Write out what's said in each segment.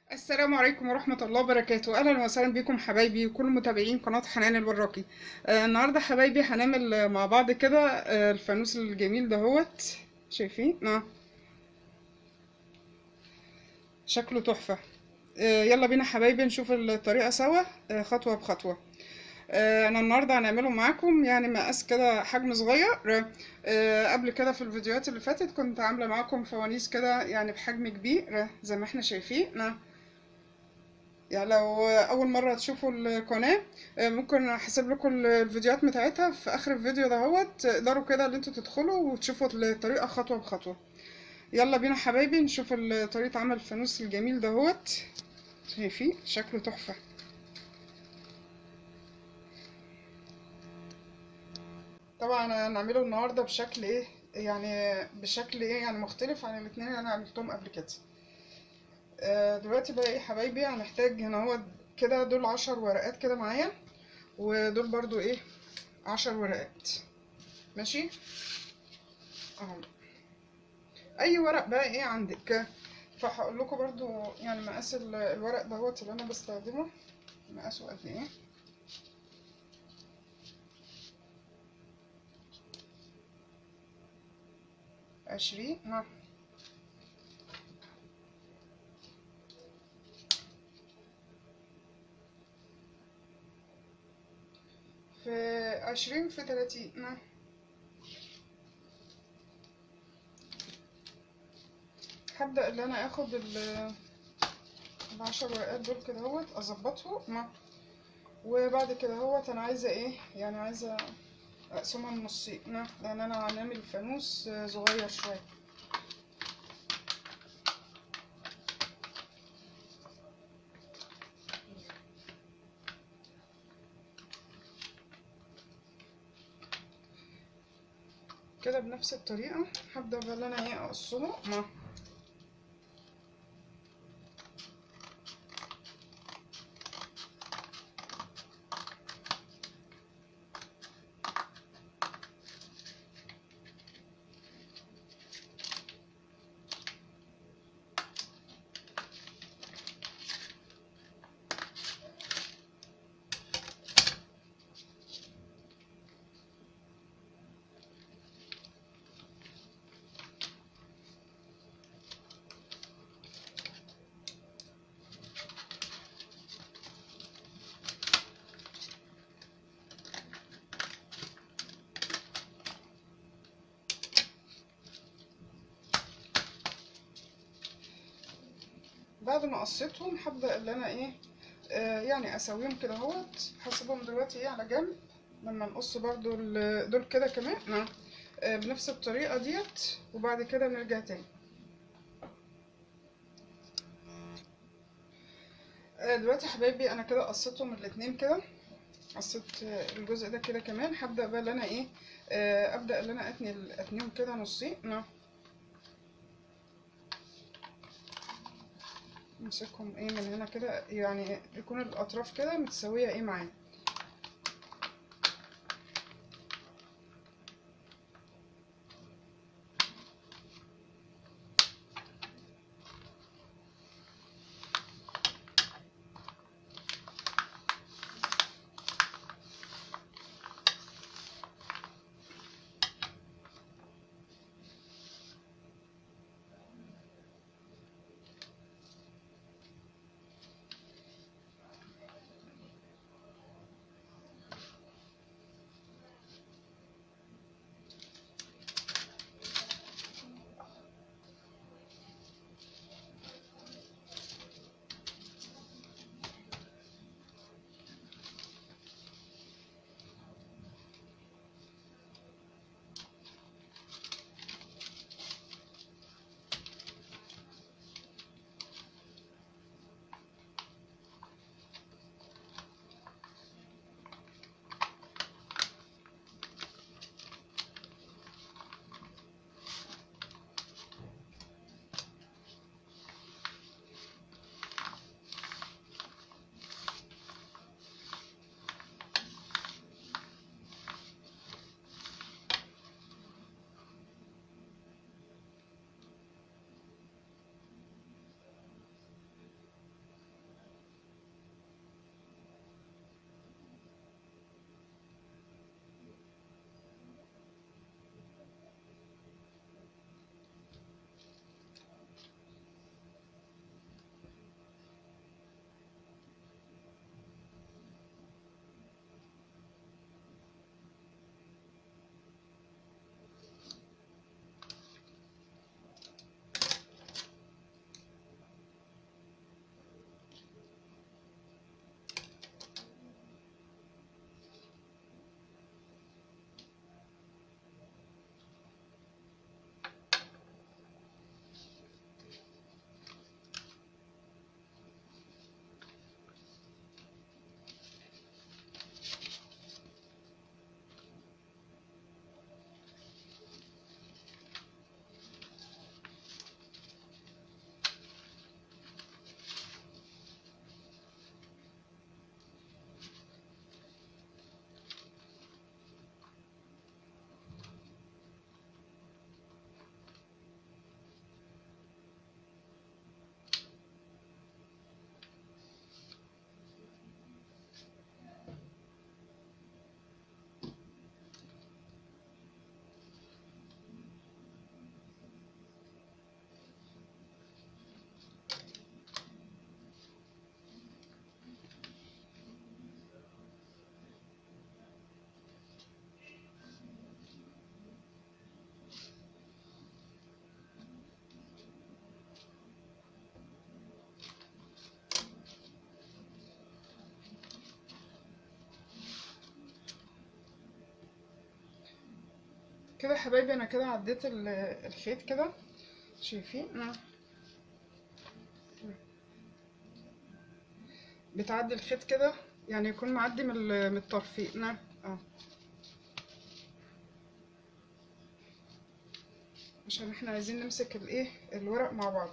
السلام عليكم ورحمة الله وبركاته أهلا وسهلا بكم حبايبي وكل متابعين قناة حنان البراكي آه النهاردة حبايبي هنعمل آه، مع بعض كده آه الفانوس الجميل دهوت شايفين نعم شكله تحفة آه يلا بينا حبايبي نشوف الطريقة سوا آه خطوة بخطوة آه انا النهارده هنعمله معاكم يعني مقاس كده حجم صغير آه قبل كده في الفيديوهات اللي فاتت كنت عامله معاكم فوانيس كده يعني بحجم كبير آه، زي ما احنا شايفين نعم يعني لو اول مره تشوفوا القناه آه، ممكن احسب لكم الفيديوهات بتاعتها في اخر الفيديو دهوت تقدروا كده ان انتوا تدخلوا وتشوفوا الطريقه خطوه بخطوه يلا بينا حبايبي نشوف ال- طريقه عمل الفانوس الجميل دهوت شايفين شكله تحفه طبعا هنعمله النهارده بشكل ايه يعني بشكل ايه يعني مختلف عن الاتنين اللي انا عملتهم قبل كده آه، دلوقتي بقى ايه حبايبي هنحتاج هنا هو كده دول عشر ورقات كده معايا ودول برضو ايه عشر ورقات ماشي اهو اي ورق بقى ايه عندك فهقول لكم برضو يعني مقاس ال- الورق دوت اللي انا بستخدمه مقاسه قد ايه عشرين نعم في عشرين في تلاتين نعم هبدأ ان انا اخد ال- العشر ورقات دول كده اهوت اظبطهم نعم وبعد كده اهوت انا عايزة ايه يعني عايزة اقسمهم نصين نعم لان انا هنعمل فانوس آه، صغير شوية كده بنفس الطريقة هبدأ بقى ان انا ايه اقصهم نعم بعد ما قصيتهم هبدأ ان انا ايه آه يعني اسويهم كده اهوت هسيبهم دلوقتي ايه على جنب لما نقص برضو ال- دول كده كمان نعم آه بنفس الطريقة ديت وبعد كده نرجع تاني آه دلوقتي يا حبايبي انا كده قصيتهم الاتنين كده قصيت آه، الجزء ده كده كمان هبدأ بقى ان انا ايه آه ابدأ ان انا اتني اتنيهم كده نصين نعم امسكهم ايه من هنا كده يعني يكون الاطراف كده متساويه ايه معايا كده يا حبايبي انا كده عديت ال- الخيط كده شايفين آه. بتعدي الخيط كده يعني يكون معدي من ال- من الطرفين نعم اه عشان احنا عايزين نمسك الايه الورق مع بعض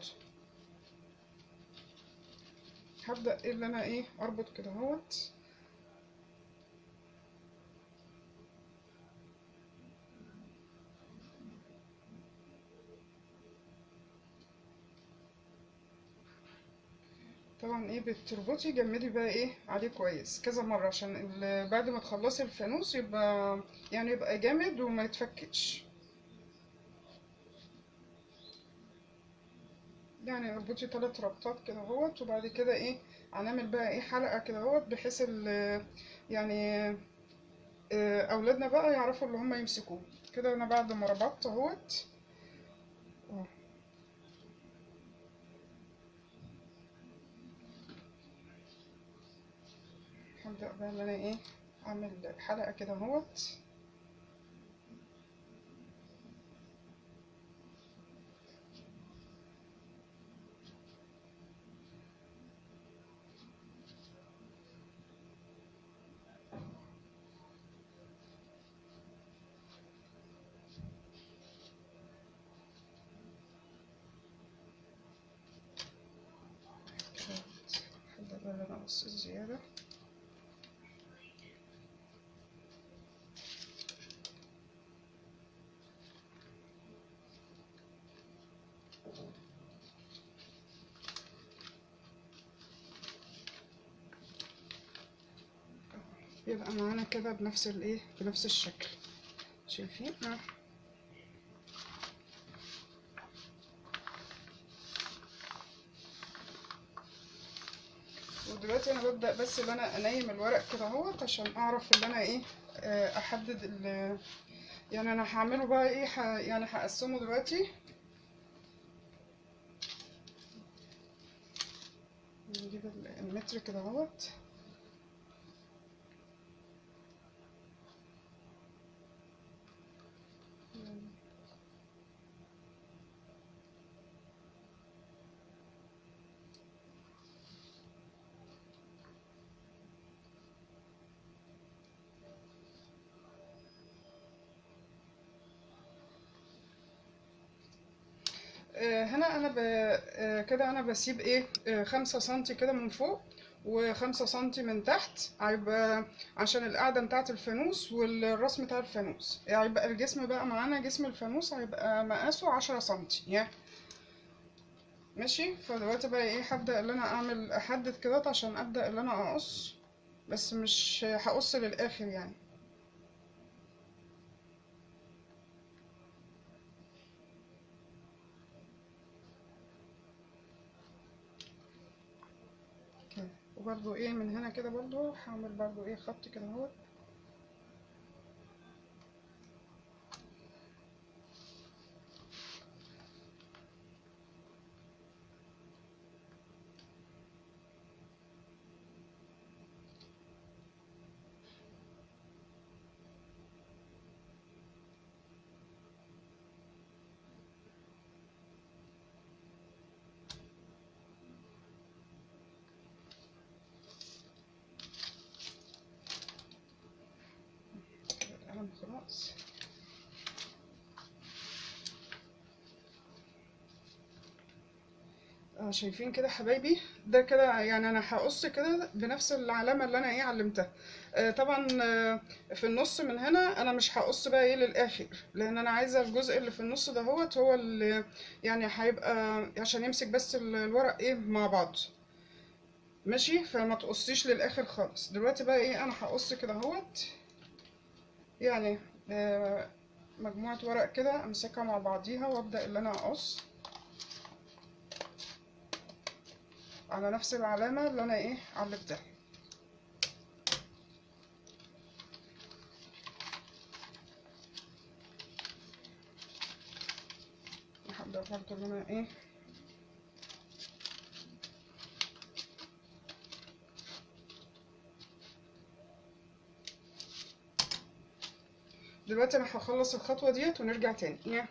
هبدأ ايه اللي انا ايه اربط كده اهوت طبعا ايه بتربطي جمدي بقى ايه عليه كويس كذا مرة عشان ال- بعد ما تخلصي الفانوس يبقى يعني يبقى جامد وما يتفكش يعني اربطي ثلاث ربطات كده اهوت وبعد كده ايه هنعمل بقى ايه حلقة كده اهوت بحيث ال يعني آه، اولادنا بقى يعرفوا اللي هم يمسكوه كده انا بعد ما ربطت اهوت اه هبدأ بقى ان انا ايه اعمل حلقة كده اهوت كده هبدأ بقى ان انا اقص الزيادة يبقى معانا كده بنفس الايه بنفس الشكل شايفين اه ودلوقتي انا ببدأ بس ان انا انيم الورق كده اهوت عشان اعرف ان انا ايه آه، احدد ال يعني انا هعمله بقى ايه ح... يعني هقسمه دلوقتي نجيب ال- المتر كده اهوت آه، هنا انا ب... آه، كده انا بسيب ايه آه، خمسة سنتي كده من فوق وخمسة سنتي من تحت هيبقى عشان القاعدة بتاعة الفانوس والراس بتاع الفانوس يعني هيبقى الجسم بقى معانا جسم الفانوس هيبقى مقاسه عشرة سنتي يعني ماشي فدلوقتي بقى ايه هبدأ ان انا اعمل احدد كده عشان ابدأ ان انا اقص بس مش هقص للاخر يعني كده وبرضو ايه من هنا كده برضو هعمل برضو ايه خط كده اهو كده القلم خلاص اه شايفين كده حبايبي ده كده يعني انا هقص كده بنفس العلامه اللي انا ايه علمتها آه طبعا آه في النص من هنا انا مش هقص بقى ايه للاخر لان انا عايزه الجزء اللي في النص ده هوت هو اللي يعني هيبقى عشان يمسك بس ال- الورق ايه مع بعض ماشي فما تقصيش للاخر خالص دلوقتي بقى ايه انا هقص كده اهوت يعني آه مجموعه ورق كده امسكها مع بعضيها وابدا ان انا اقص على نفس العلامه اللي انا ايه علمتها هبدا برضه ان انا ايه دلوقتي انا هخلص الخطوه ديت ونرجع تاني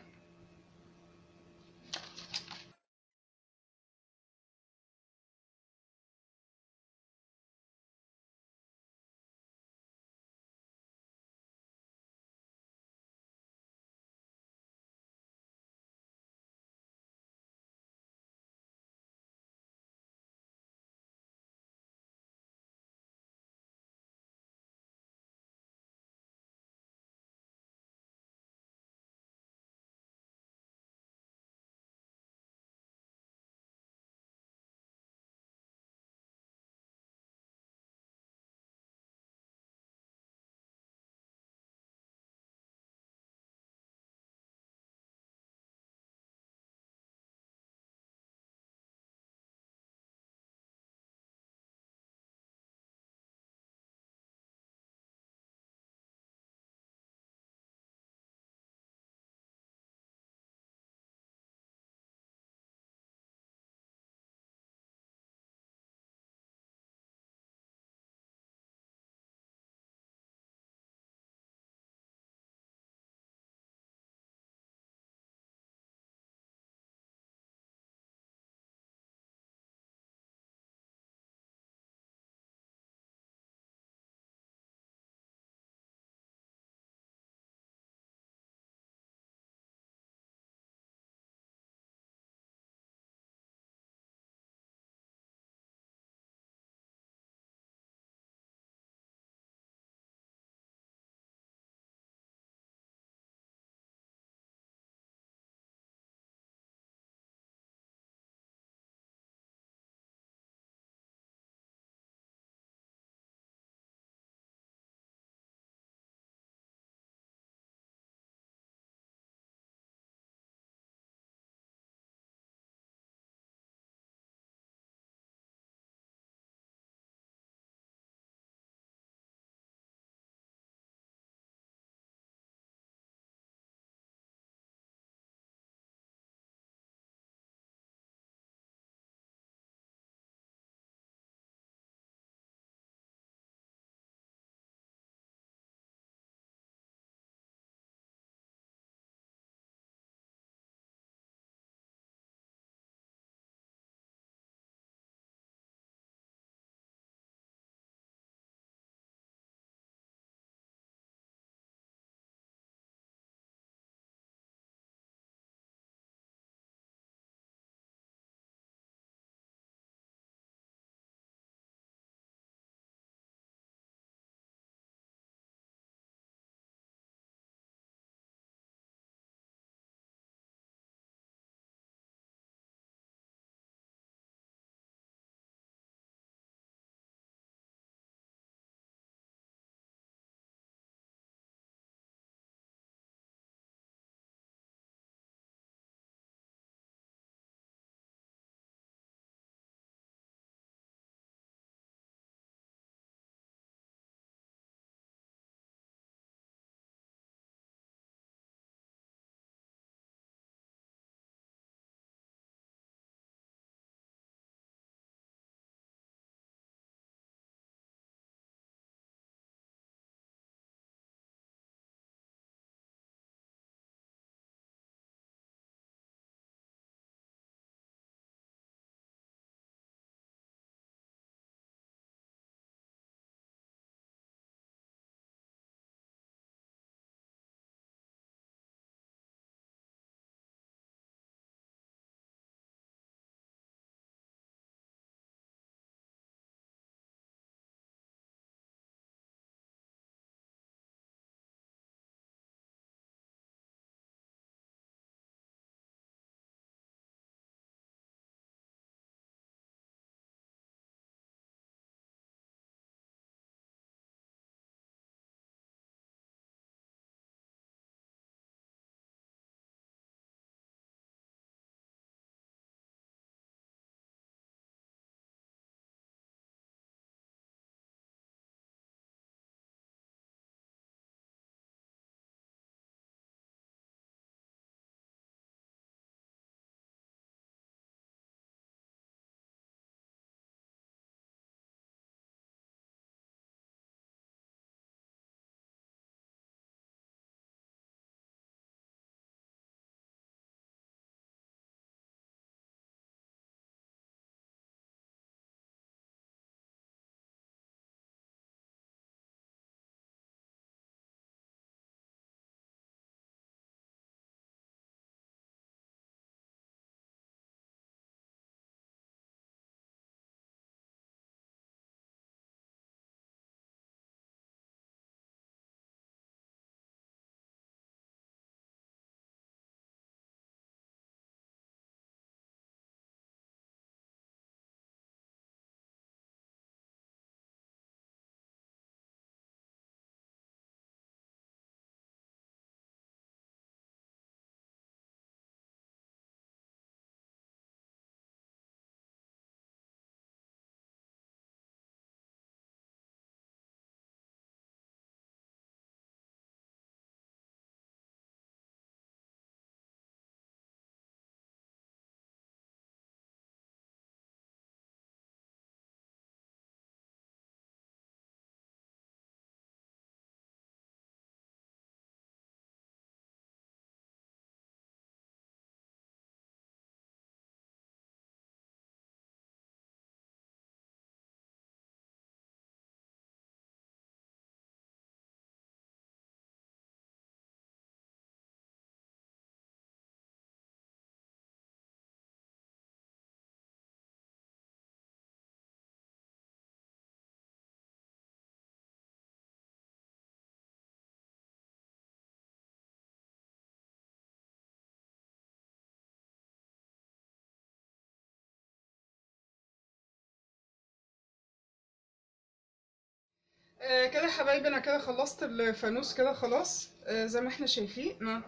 آه كده يا حبايبي انا كده خلصت الفانوس كده خلاص آه زي ما احنا شايفين نعم.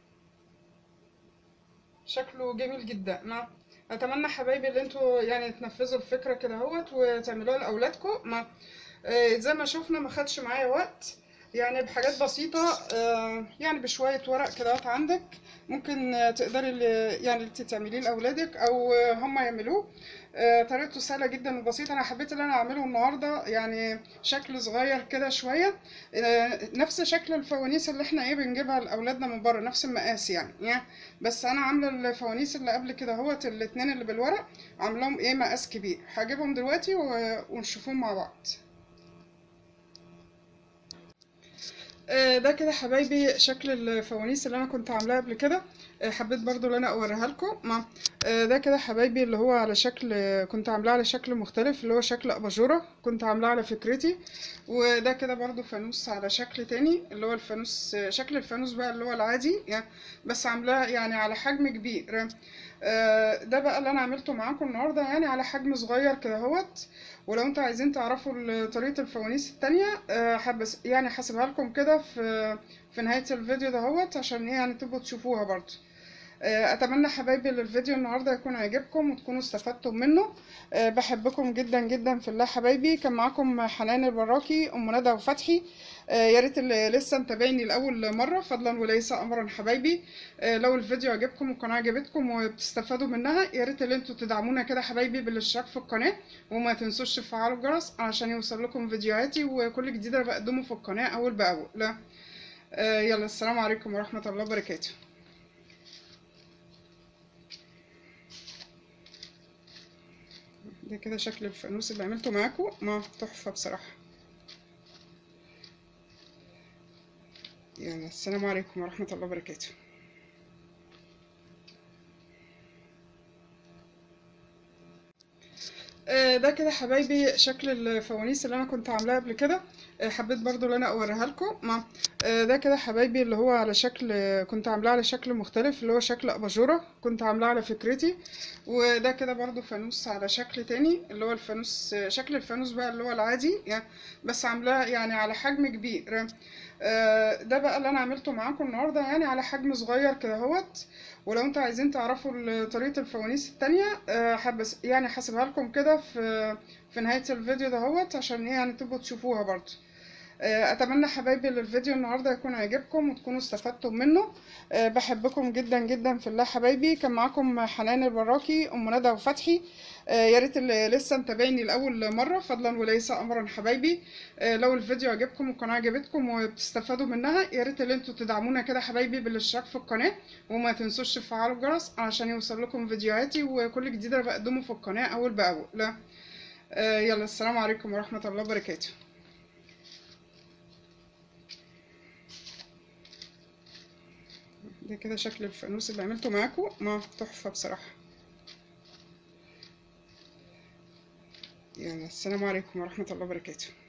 شكله جميل جدا نعم. اتمنى حبايبي ان انتوا يعني تنفذوا الفكره كده اهوت وتعملوها لاولادكم نعم. آه زي ما شفنا ما خدش معايا وقت يعني بحاجات بسيطة آه، يعني بشوية ورق كده عندك ممكن آه، تقدري ال- يعني انت تعمليه لأولادك أو آه، هم يعملوه آه، طريقته سهلة جدا وبسيطة أنا حبيت إن أنا أعمله النهاردة يعني شكل صغير كده شوية آه، نفس شكل الفوانيس اللي احنا ايه بنجيبها لأولادنا من بره نفس المقاس يعني يعني بس أنا عاملة الفوانيس اللي قبل كده اهوت الاتنين اللي بالورق عاملاهم ايه مقاس كبير هجيبهم دلوقتي و- ونشوفهم مع بعض آه، ده كده حبايبي شكل الفوانيس اللي انا كنت عاملاها قبل كده آه، حبيت برضو ان انا اوريها لكم مع آه، ده كده حبايبي اللي هو على شكل كنت عاملاه على شكل مختلف اللي هو شكل اباجوره كنت عاملاه على فكرتي وده كده برضو فانوس على شكل تاني اللي هو الفانوس شكل الفانوس بقى اللي هو العادي يعني بس عاملاه يعني على حجم كبير آه، ده بقى اللي انا عملته معاكم النهارده يعني على حجم صغير كده اهوت ولو انتوا عايزين تعرفوا ال- طريقة الفوانيس التانية آه، حبس يعني هسيبها لكم كده في في نهاية الفيديو دهوت عشان ايه يعني تبقوا تشوفوها برضه آه، اتمنى حبايبي ان الفيديو النهارده يكون عجبكم وتكونوا استفدتم منه آه، بحبكم جدا جدا في الله حبايبي كان معاكم حنان البراكي ام ندى وفتحي آه، يا ريت اللي لسه متابعني لاول مره فضلا وليس امرا حبايبي آه، لو الفيديو عجبكم والقناه عجبتكم وبتستفادوا منها يا ريت اللي انتوا تدعمونا كده حبايبي بالاشتراك في القناه وما تنسوش تفعلوا الجرس علشان يوصل لكم فيديوهاتي وكل جديد انا بقدمه في القناه اول باول لا آه، يلا السلام عليكم ورحمه الله وبركاته ده كده شكل الفانوس اللي عملته معاكم ما تحفة بصراحة يلا السلام عليكم ورحمة الله وبركاته آه، ده كده حبايبي شكل الفوانيس اللي انا كنت عاملاها قبل كده آه، حبيت برضو ان انا اوريها لكم مع آه، ده كده حبايبي اللي هو على شكل كنت عاملاه على شكل مختلف اللي هو شكل اباجوره كنت عاملاه على فكرتي وده كده برضو فانوس على شكل تاني اللي هو الفانوس شكل الفانوس بقى اللي هو العادي يعني بس عاملاه يعني على حجم كبير آه، ده بقى اللي انا عملته معاكم النهارده يعني على حجم صغير كده اهوت ولو انتوا عايزين تعرفوا ال- طريقة الفوانيس التانية آه، حبس يعني هسيبها لكم كده في في نهاية الفيديو دهوت عشان ايه يعني تبقوا تشوفوها برضه آه، اتمنى حبايبي ان الفيديو النهارده يكون عجبكم وتكونوا استفدتم منه آه، بحبكم جدا جدا في الله حبايبي كان معاكم حنان البراكي ام ندى وفتحي آه، يا ريت اللي لسه متابعني لاول مره فضلا وليس امرا حبايبي آه، لو الفيديو عجبكم والقناه عجبتكم وبتستفادوا منها يا ريت اللي انتوا تدعمونا كده حبايبي بالاشتراك في القناه وما تنسوش تفعلوا الجرس علشان يوصل لكم فيديوهاتي وكل جديد انا بقدمه في القناه اول باول لا آه، يلا السلام عليكم ورحمه الله وبركاته ده كده شكل الفانوس اللي عملته معاكم ما تحفة بصراحة يلا السلام عليكم ورحمة الله وبركاته